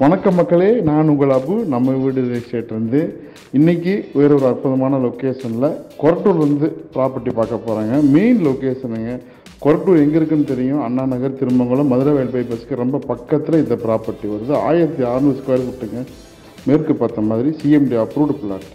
வணக்கம் மக்களே நான் உங்கள் அபு நம்ம வீடு எஸ்டேட் வந்து இன்னைக்கு வேற ஒரு அற்புதமான லொக்கேஷனில் கொரட்டூர் வந்து ப்ராப்பர்ட்டி பார்க்க போகிறாங்க மெயின் லொக்கேஷனுங்க கொரட்டூர் எங்கே இருக்குன்னு தெரியும் அண்ணா நகர் திருமங்கலம் மதுரை வயல் பைபாஸ்க்கு ரொம்ப பக்கத்தில் இந்த ப்ராப்பர்ட்டி வருது ஆயிரத்தி அறநூறு ஸ்கொயர் ஃபீட்டுங்க மேற்கு பார்த்த மாதிரி சிஎம்டி அப்ரூவ்டு பிளாட்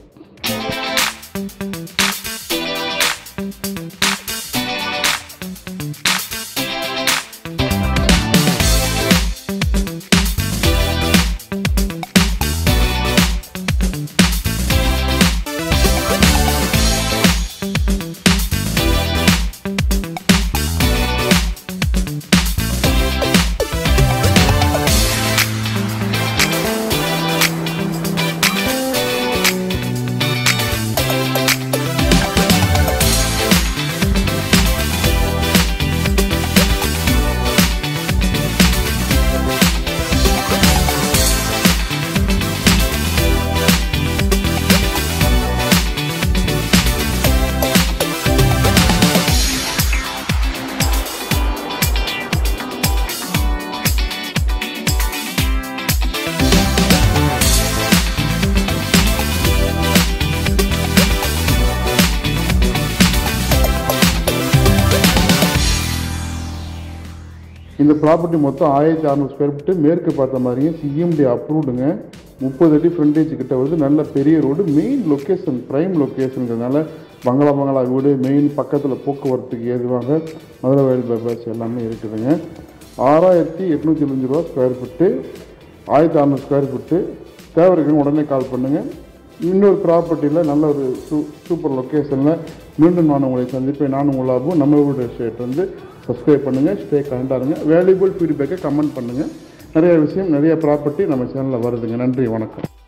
இந்த ப்ராப்பர்ட்டி மொத்தம் ஆயிரத்தி அறநூறு ஸ்கொயர் ஃபீட்டு மேற்கு பார்த்த மாதிரியே சிஎம்டி அப்ரூவ்டுங்க முப்பது அடி ஃப்ரண்டேஜ் கிட்ட வருது நல்ல பெரிய ரோடு மெயின் லொக்கேஷன் ப்ரைம் லொக்கேஷனுங்கிறதுனால பங்களா பங்களா வீடு மெயின் பக்கத்தில் போக்குவரத்துக்கு ஏதுவாக மதுரை வயல் பைபாஸ் எல்லாமே இருக்குதுங்க ஆறாயிரத்தி எட்நூற்றி எழுபஞ்சு ரூபா ஸ்கொயர் ஃபீட்டு ஆயிரத்தி அறநூறு ஸ்கொயர் ஃபீட்டு தேவை இருக்குன்னு உடனே கால் பண்ணுங்கள் இன்னொரு ப்ராப்பர்ட்டியில் நல்ல ஒரு சூ சூப்பர் லொக்கேஷனில் மீண்டும் நான் உங்களை சந்திப்பேன் நான் உங்களாகவும் நம்ம வீடு ஸ்டேட் வந்து சப்ஸ்கிரைப் பண்ணுங்கள் ஸ்டே கரண்டாக இருங்க வேல்யூபிள் ஃபீட்பேக்கை கமெண்ட் பண்ணுங்கள் நிறைய விஷயம் நிறைய ப்ராப்பர்ட்டி நம்ம சேனலில் வருதுங்க நன்றி வணக்கம்